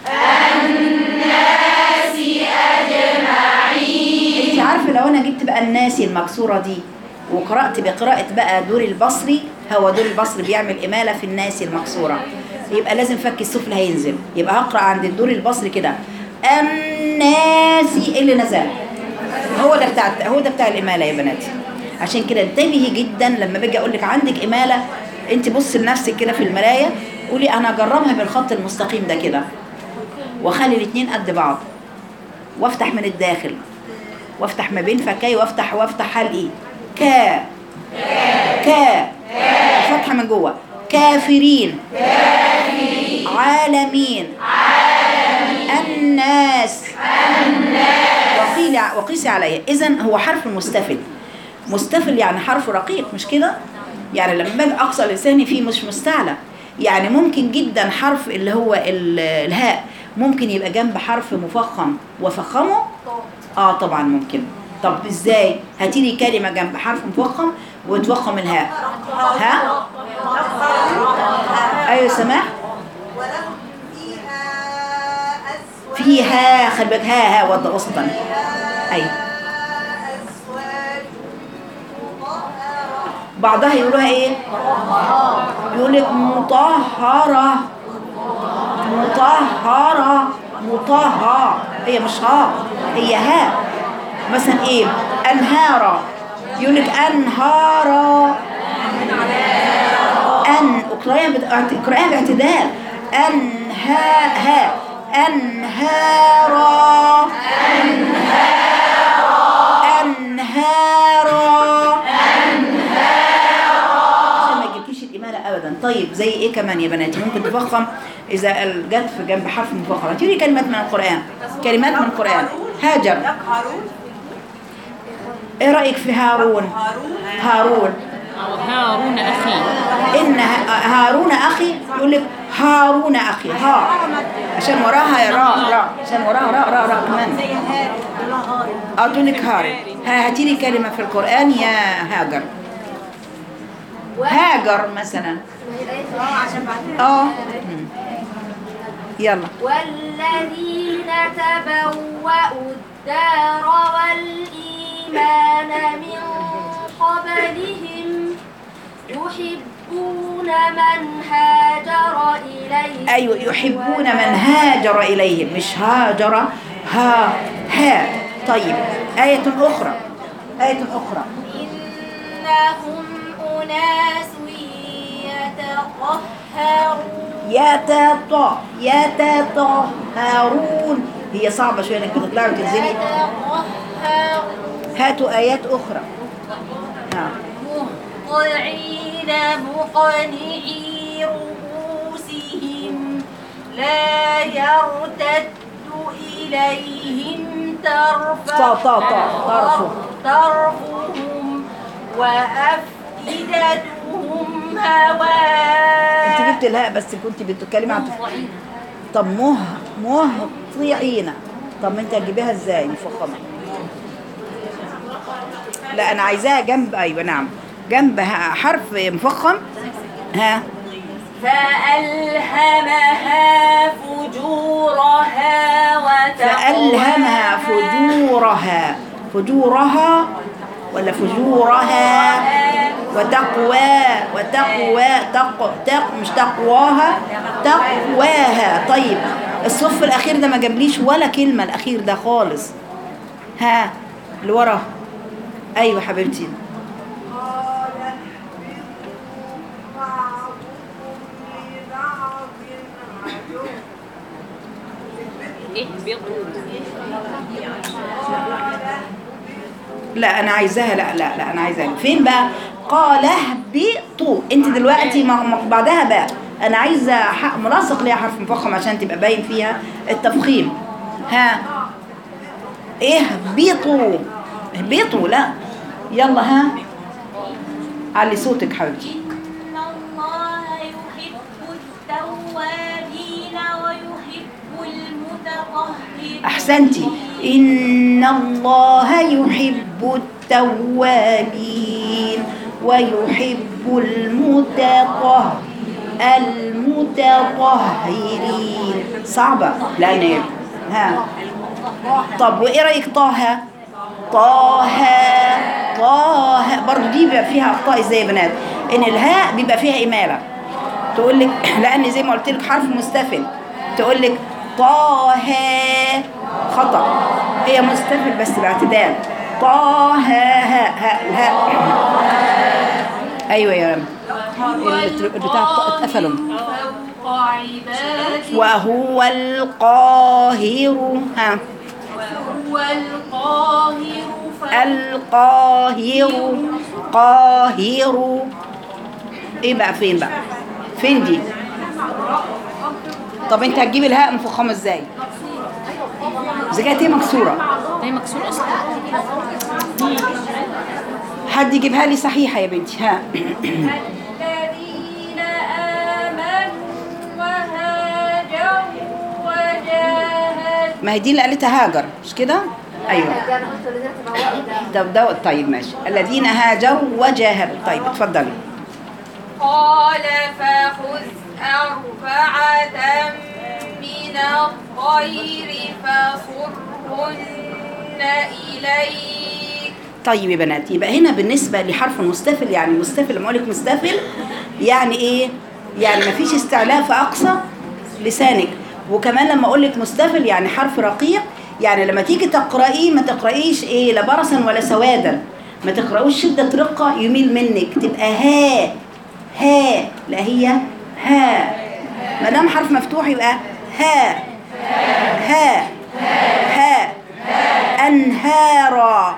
انت عارفه لو انا جبت بقى الناسي المكسوره دي وقرات بقراءه بقى دور البصري هو دور البصري بيعمل اماله في الناسي المكسوره يبقى لازم فك السفلى هينزل يبقى هقرا عند الدور البصري كده الناسي إيه اللي نزل هو ده بتاع هو ده بتاع الاماله يا بناتي عشان كده انتبهي جدا لما باجي اقول لك عندك اماله انت بصي لنفسك كده في المرايه قولي انا اجربها بالخط المستقيم ده كده واخلي الاثنين قد بعض وافتح من الداخل وافتح ما بين فكاي وافتح وافتح حلقي كا كا فتحه من جوه كافرين عالمين الناس وقيل وقيسي عليا اذا هو حرف مستفل مستفل يعني حرف رقيق مش كده يعني لما باجي اقصى لساني فيه مش مستعلى يعني ممكن جدا حرف اللي هو ال- الهاء ممكن يبقى جنب حرف مفخم وفخمه اه طبعا ممكن طب ازاي هاتي لي كلمه جنب حرف مفخم وتفخم الهاء ها ايوه سماح ولهم فيها أسوار فيها خلي بالك ها ها وضع وسطا ايوه أسوار بعضها يقولوها ايه يقول لك مطهرة مطهرة مطهرة هي مش ها هي ها مثلا ايه انهارا يقول لك انهارا ان اقراها بت- اقراها باعتدال انها ها انهارا انهارا عشان ما يجيبكيش الإمالة أبدا طيب زي إيه كمان يا بناتي ممكن تفخم إذا جت في جنب حرف مفخم هاتيلي كلمات من القرآن كلمات من القرآن هاجر هارون إيه رأيك في هارون هارون هارون أخي إن ه- هارون أخي يقول لك هارون أخي ها عشان وراها يا راء راء عشان وراها راء راء راء كمان أقول لك هارون ها هاتيلي كلمة في القرآن يا هاجر هاجر مثلا اه مم. يلا والذين تبوأوا الدار والإيمان من قبلهم يحبون من هاجر إليهم أيوة يحبون من هاجر إليهم مش هاجر ها ها طيب آية أخرى آية أخرى إنهم أناس يتطهرون يتطا يتطهرون هي صعبة شوية انك تطلعي وتنزلي يتطهرون هاتوا آيات أخرى نعم مهطعين مقنعي رؤوسهم لا يرتد إليهم طرف طا- طا- طا- طرفه. طرفهم وأفئدتهم انت هواء جبت الهاء بس كنت بتتكلمي عن طب مه مهطعين طب ما انت هتجيبيها ازاي مفخمة لا انا عايزاها جنب ايوه نعم جنبها حرف مفخم ها فألهمها فجورها وتقواها فألهمها فجورها فجورها ولا فجورها وتقوى وتقوى تق تق مش تقواها تقواها طيب الصف الأخير ده ما جابليش ولا كلمة الأخير ده خالص ها اللي ورا أيوة حبيبتي قال اهبطوا بعضكم لبعض عدو لا انا عايزاها لا لا لا انا عايزاها فين بقى قال اهبطوا انت دلوقتي ما ما- بعدها بقى انا عايزه ح- ملاصق ليها حرف مفخم عشان تبقى باين فيها التفخيم ها اهبطوا اهبطوا لا يلا ها علي صوتك حبيبتي إن الله يحب التوابين ويحب المتطهرين احسنتي ان الله يحب التوابين ويحب المتطهر المتطهرين صعبة لأن ها طب وإيه رأيك طه طه طه برضو دي بيبقى فيها أخطاء ازاي يا بنات إن الهاء بيبقى فيها إمالة تقول لك لأن زي ما قلت لك حرف مستفل تقول لك طه خطأ هي مستفل بس باعتدال طه ها ها ها أيوة يا رب البتاع اتقفلوا فوق عباده وهو القاهر ها وهو القاهر فوق القاهر قاهر ايه بقى فين بقى فين دي طب انت هتجيب الهاء مفخمه ازاي اذا كانت هي مكسوره هي مكسور أصلا حد يجيبها لي صحيحه يا بنتي ها الذين آمنوا وهاجروا وجاهدوا ما هي دي اللي قالتها هاجر مش كده ايوه ده ده طيب ماشي الذين هاجروا وجاهدوا طيب اتفضلي قال فخذ أربعة من الطير فصرهن إليك طيب يا بنات يبقى هنا بالنسبة لحرف المستفل يعني مستفل لما أقول لك مستفل يعني إيه؟ يعني مفيش استعلاء في أقصى لسانك وكمان لما أقول لك مستفل يعني حرف رقيق يعني لما تيجي تقرأيه ما تقرأيش إيه لا برصا ولا سوادا ما تقرأوش شدة رقة يميل منك تبقى ها ها لا هي ها ما دام حرف مفتوح يبقى ها ها ها أنهارا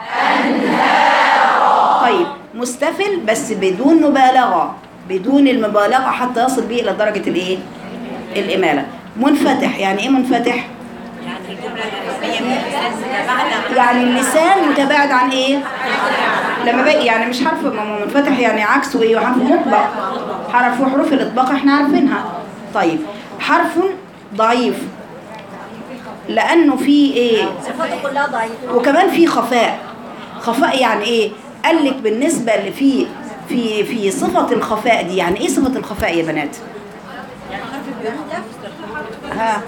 طيب مستفل بس بدون مبالغة بدون المبالغة حتى يصل به إلى درجة الإيه؟ الإمالة منفتح يعني إيه منفتح؟ يعني الجملة العربية من الإنسان متباعدة يعني اللسان متباعد عن إيه؟ لما بقى يعني مش حرف م- منفتح يعني عكسه إيه؟ حرف مطبق حرف وحروف الإطباق إحنا عارفينها طيب حرف ضعيف لأنه فيه إيه؟ صفاته كلها ضعيفة وكمان في خفاء خفاء يعني ايه قال لك بالنسبه اللي في في في صفه الخفاء دي يعني ايه صفه الخفاء يا بنات ها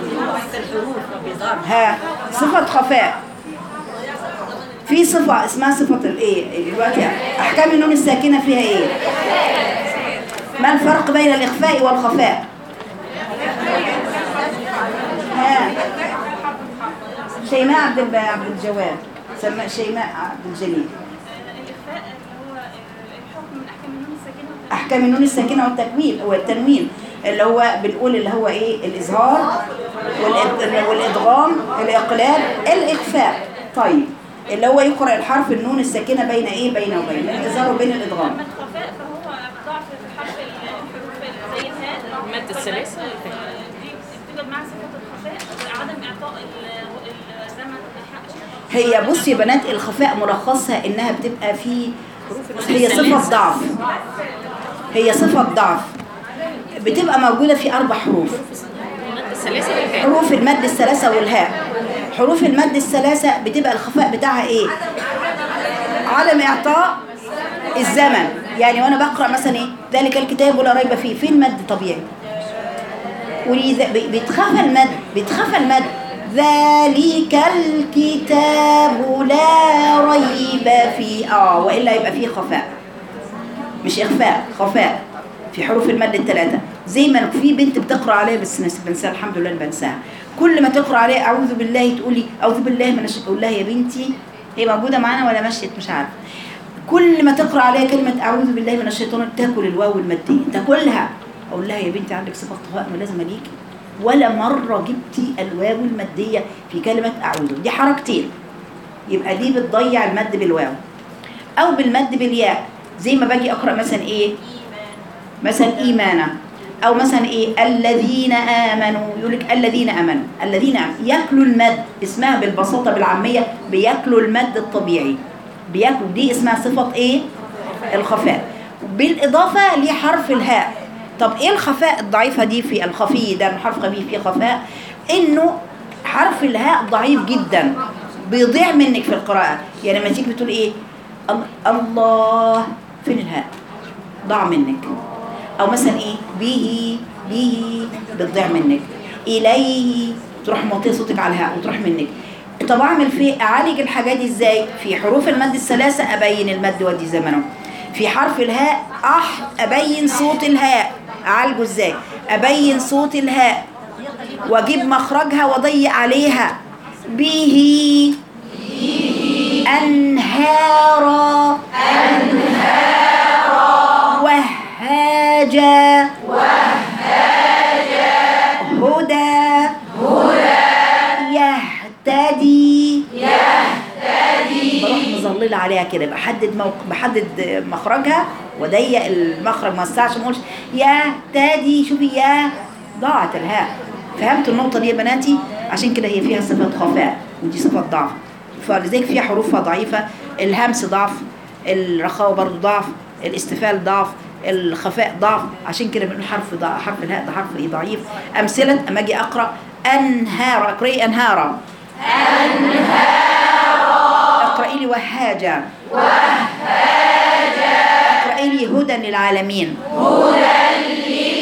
ها صفه خفاء في صفه اسمها صفه الايه دلوقتي احكام النون الساكنه فيها ايه ما الفرق بين الاخفاء والخفاء ها شيماء عبد الب- عبد الجواد سماء شيماء عبد الجليل الإخفاء اللي هو الحكم من أحكام النون الساكنة احكام النون الساكنه والتكوين والتنوين اللي هو بنقول اللي هو ايه الاظهار والإد- والادغام الاقلال الاخفاء طيب اللي هو يقرا الحرف النون الساكنه بين ايه بين وبين الاظهار وبين الادغام أما الخفاء فهو ضعف في حرف الحروف زي الهاء مد الثلاثة دي بتبقى مع صفة الخفاء عدم إعطاء ال- الزمن الحق هي بص يا بنات الخفاء ملخصها انها بتبقى في هي صفه ضعف هي صفه ضعف بتبقى موجوده في اربع حروف مد الثلاثة والهاء حروف المد الثلاثة والهاء حروف المد الثلاثة بتبقى الخفاء بتاعها ايه عدم اعطاء الزمن يعني وانا بقرأ مثلا ايه ذلك الكتاب ولا ريب فيه فين مد طبيعي ولذا ب- بيتخفى المد بيتخفى المد ذلك الكتاب لا ريب فيه اه والا يبقى فيه خفاء مش اخفاء خفاء في حروف المد الثلاثه زي ما في بنت بتقرا عليها بس ناس بنساها الحمد لله أنا بنساها كل ما تقرا عليها اعوذ بالله تقولي اعوذ بالله من الشيطان اقول لها يا بنتي هي موجوده معانا ولا مشيت مش عارفه كل ما تقرا عليها كلمه اعوذ بالله من الشيطان تاكل الواو الماديه تاكلها اقول لها يا بنتي عندك صفه خفاء ملازمه ليكي ولا مره جبتي الواو الماديه في كلمه اعوذ دي حركتين يبقى دي بتضيع المد بالواو او بالمد بالياء زي ما باجي اقرا مثلا ايه مثلا ايمانا او مثلا ايه الذين امنوا يقول لك الذين امنوا الذين آمنوا. ياكلوا المد اسمها بالبساطه بالعاميه بياكلوا المد الطبيعي بياكلوا دي اسمها صفه ايه الخفاء بالاضافه لحرف الهاء طب ايه الخفاء الضعيفه دي في الخفي ده حرف خفيف فيه خفاء انه حرف الهاء ضعيف جدا بيضيع منك في القراءه يعني لما تيجي بتقول ايه ال- الله فين الهاء ضاع منك او مثلا ايه به به بتضيع منك اليه تروح موطيه صوتك على الهاء وتروح منك طب اعمل في اعالج الحاجات دي ازاي في حروف المد الثلاثه ابين المد وادي زمنه في حرف الهاء اح ابين صوت الهاء اعالجه ازاي ابين صوت الهاء واجيب مخرجها واضيق عليها به انهارا وهاجا هدى يهتدي بروح مظلله عليها كده بحدد موق... بحدد مخرجها وضيق المخرج ما وسعش ما اقولش يهتدي شوفي يا ضاعت الهاء فهمت النقطه دي يا بناتي عشان كده هي فيها صفه خفاء ودي صفه ضعف فلذلك فيها حروفها ضعيفه الهمس ضعف الرخاوه برضو ضعف الاستفال ضعف الخفاء ضعف عشان كده بنقول حرف ضع... حرف الهاء ده حرف ايه ضعيف امثله اما اجي اقرا انهار اقراي انهارا اقرأي لي وهاجا وهاجا اقرأي لي هدى للعالمين هدى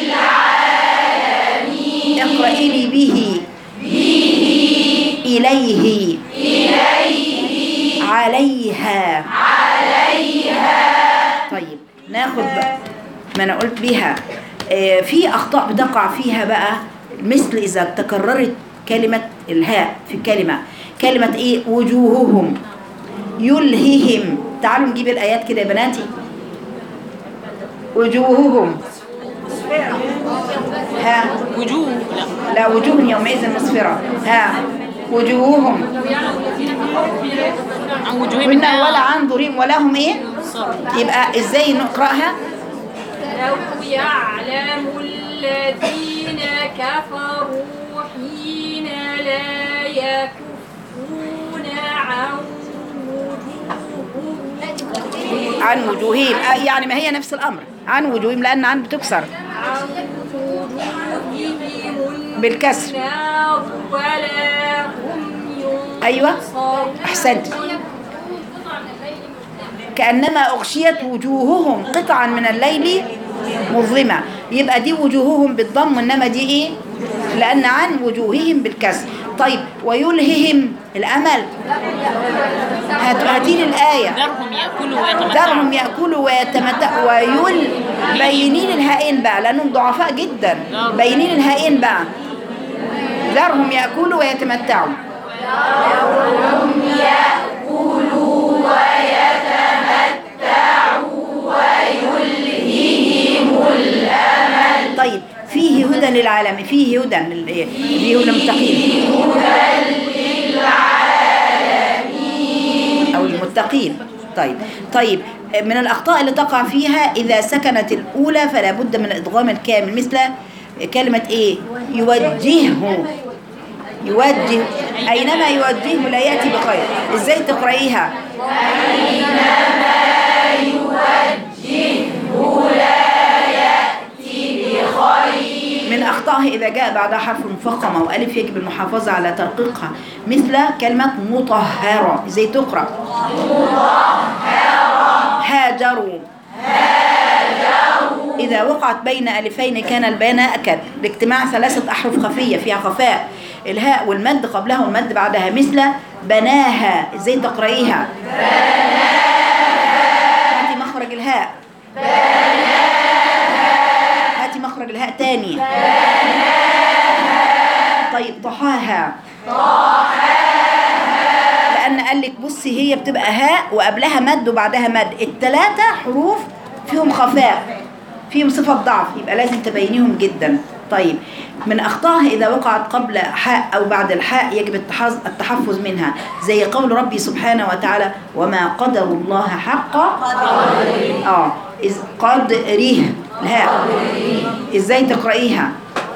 للعالمين اقرأي لي به به إليه إليه عليها عليها طيب ناخد بقى ما انا قلت بيها آه، في اخطاء بتقع فيها بقى مثل اذا تكررت كلمه الهاء في كلمه كلمه ايه وجوههم يلههم تعالوا نجيب الايات كده يا بناتي وجوههم ها وجوه لا لا وجوه يومئذ مسفرة ها وجوههم عن وجوههم قلنا ولا عن ضريم ولا هم ايه يبقى ازاي نقرأها لو يعلم الذين كفروا حين لا يكفون عن وجوههم عن وجوههم آه، يعني ما هي نفس الامر عن وجوههم لان عن بتكسر عن وجوههم بالكسر النار ولا هم أيوة. ينصرون احسنت كانما اغشيت وجوههم قطعا من الليل مظلمه يبقى دي وجوههم بالضم انما دي ايه لان عن وجوههم بالكسر طيب ويلههم الامل هات- هاتي لي الايه ذرهم يأكلوا ويتمتعوا ذرهم ياكلوا ويتمتعوا ويل بينين الهائين بقى لانهم ضعفاء جدا بينين الهائين بقى ذرهم ياكلوا ويتمتعوا طيب فيه هدى للعالم فيه هدى لل- فيه هدى للمتقين أو المتقين طيب طيب من الأخطاء اللي تقع فيها إذا سكنت الأولى فلا بد من إدغام الكامل مثل كلمة إيه يوجهه يوجه أينما يوجهه لا يأتي بخير إزاي تقرأيها من أخطائها إذا جاء بعدها حرف مفخم أو ألف يجب المحافظة على ترقيقها مثل كلمة مطهرة إزاي تقرأ هاجروا إذا وقعت بين ألفين كان البيان أكد لاجتماع ثلاثة أحرف خفية فيها خفاء الهاء والمد قبلها والمد بعدها مثل بناها إزاي تقرأيها هاتي مخرج الهاء هاتي مخرج الهاء تاني طيب طحاها لأن قال لك بصي هي بتبقى هاء وقبلها مد وبعدها مد التلاتة حروف فيهم خفاء فيهم صفة ضعف يبقى لازم تبينيهم جدا طيب من أخطائها إذا وقعت قبل حاء أو بعد الحاء يجب التحظ- التحفظ منها زي قول ربي سبحانه وتعالى وما قدر الله حق آه إذ قدره الهاء إزاي تقرأيها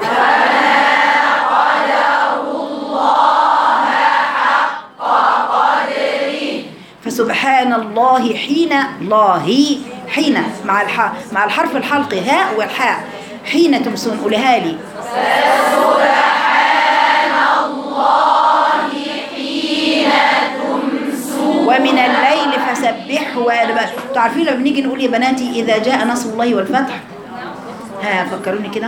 فسبحان الله حين الله حين مع الح... مع الحرف الحلقي هاء والحاء حين تمسون قولها لي ومن الليل فسبحه وأدبار تعرفين لما بنيجي نقول يا بناتي إذا جاء نصر الله والفتح ها فكروني كده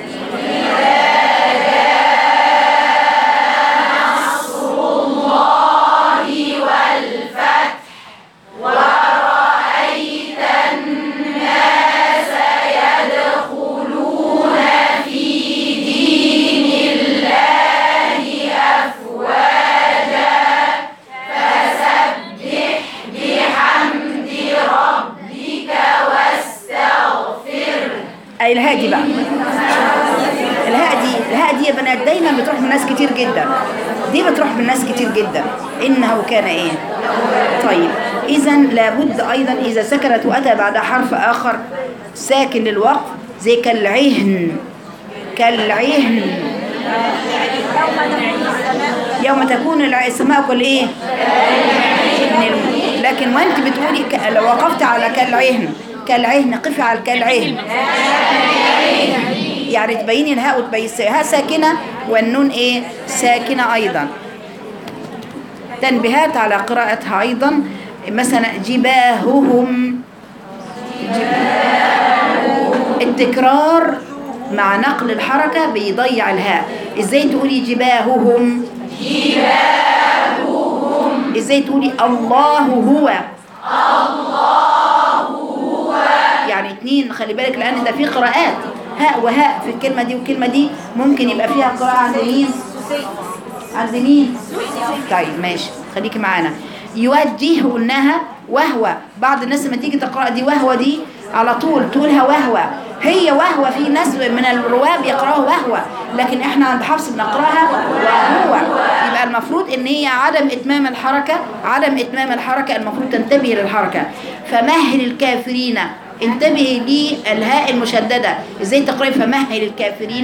أي الهاء دي بقى الهاء دي الهاء دي يا بنات دايما بتروح من ناس كتير جدا دي بتروح من ناس كتير جدا إنه كان إيه طيب إذا لابد أيضا إذا سكنت وأتى بعد حرف آخر ساكن للوقف زي كالعهن كالعهن يوم تكون الع- السماء كل ايه من الم- لكن وانت بتقولي ك- لو وقفت على كالعهن كالعهن قفي على كالعهن يعني تبيني الهاء وتبين الهاء ساكنة والنون ايه ساكنة ايضا تنبيهات على قراءتها ايضا مثلا جباههم التكرار مع نقل الحركة بيضيع الهاء ازاي تقولي جباههم جباههم ازاي تقولي الله هو يعني اتنين خلي بالك لان ده في قراءات هاء وهاء في الكلمه دي والكلمه دي ممكن يبقى فيها قراءه عند مين عند مين طيب ماشي خليكي معانا يوجه قلناها وهو بعض الناس لما تيجي تقرا دي وهو دي على طول تقولها وهو هي وهو في ناس من الرواه بيقراوها وهو لكن احنا عند حفص بنقراها وهو يبقى المفروض ان هي عدم اتمام الحركه عدم اتمام الحركه المفروض تنتبهي للحركه فمهل الكافرين انتبهي للهاء المشدده ازاي تقراي فمهل الكافرين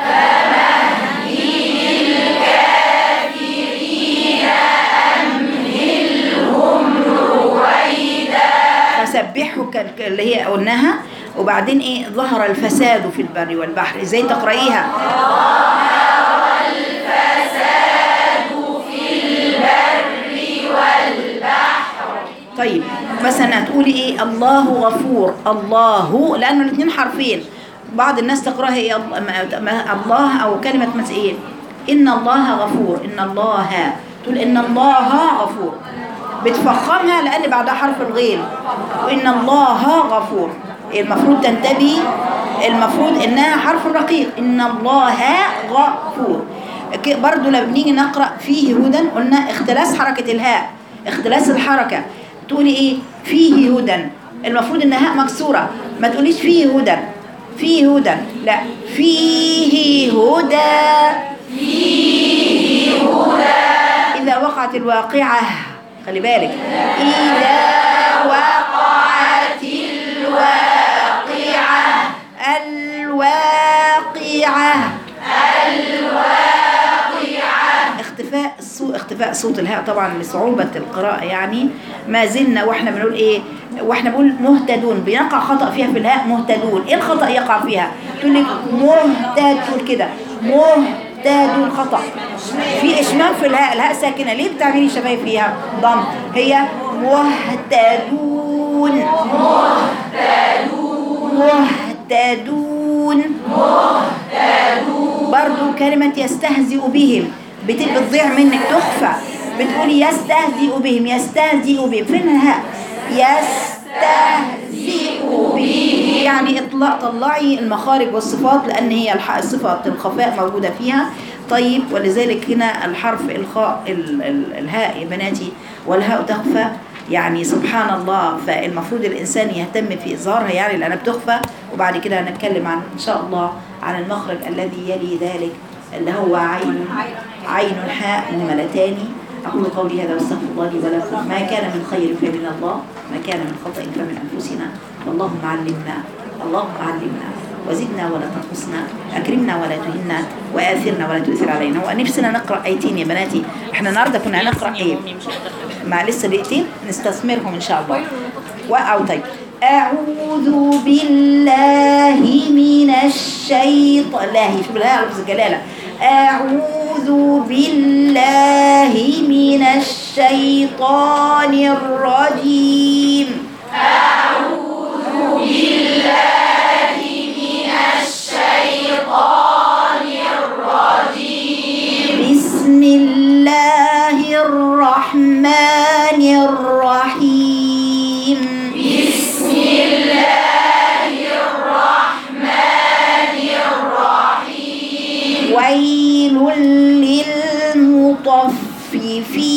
فسبحوا ك- ك- اللي هي قلناها وبعدين ايه ظهر الفساد في البر والبحر ازاي تقرايها طيب مثلا هتقولي ايه الله غفور الله لانه الاثنين حرفين بعض الناس تقراها ايه الله- ما- ما- الله او كلمه مثلا ايه ان الله غفور ان الله تقول ان الله غفور بتفخمها لان بعدها حرف الغين وان الله غفور المفروض تنتبهي المفروض انها حرف رقيق ان الله غفور ك- برضو لما بنيجي نقرا فيه هدى قلنا اختلاس حركه الهاء اختلاس الحركه تقولي ايه فيه هدى المفروض ان هاء مكسوره ما تقوليش فيه هدى فيه هدى لا فيه هدى إذا وقعت الواقعة خلي بالك إذا وقعت الواقعة الواقعة اختفاء الصوت اختفاء صوت الهاء طبعا لصعوبة القراءة يعني ما زلنا واحنا بنقول ايه واحنا بنقول مهتدون بيقع خطأ فيها في الهاء مهتدون ايه الخطأ يقع فيها تقول لك مهتد تقول كده مهتدون خطأ في اشمام في الهاء الهاء ساكنة ليه بتعملي شفايف فيها ضم هي مهتدون مهتدون برضو كلمة يستهزئ بهم بت- بتضيع منك تخفى بتقولي يستهزئ بهم يستهزئ بهم فين الهاء يستهزئ بهم يعني اطلع طلعي المخارج والصفات لان هي الح- صفة الخفاء موجودة فيها طيب ولذلك هنا الحرف الخاء ال- ال- الهاء يا بناتي والهاء تخفى يعني سبحان الله فالمفروض الإنسان يهتم في إظهارها يعني لأنها بتخفى وبعد كده هنتكلم عن إن شاء الله عن المخرج الذي يلي ذلك اللي هو عين عين حاء مهملتان أقول قولي هذا واستغفر الله لي ولكم ما كان من خير فمن الله ما كان من خطأ فمن أنفسنا اللهم علمنا اللهم علمنا وزدنا ولا تنقصنا أكرمنا ولا تهنا وآثرنا ولا تؤثر علينا ونفسنا نقرأ آيتين يا بناتي احنا النهارده كنا هنقرأ ايه مع لسه دقيقتين نستثمرهم ان شاء الله او طيب أعوذ بالله من الشيطان لا هي شوف لها لفظ الجلالة أعوذ بالله من الشيطان الرجيم بسم الله الرحمن الرحيم بسم الله الرحمن الرحيم ويل للمطففين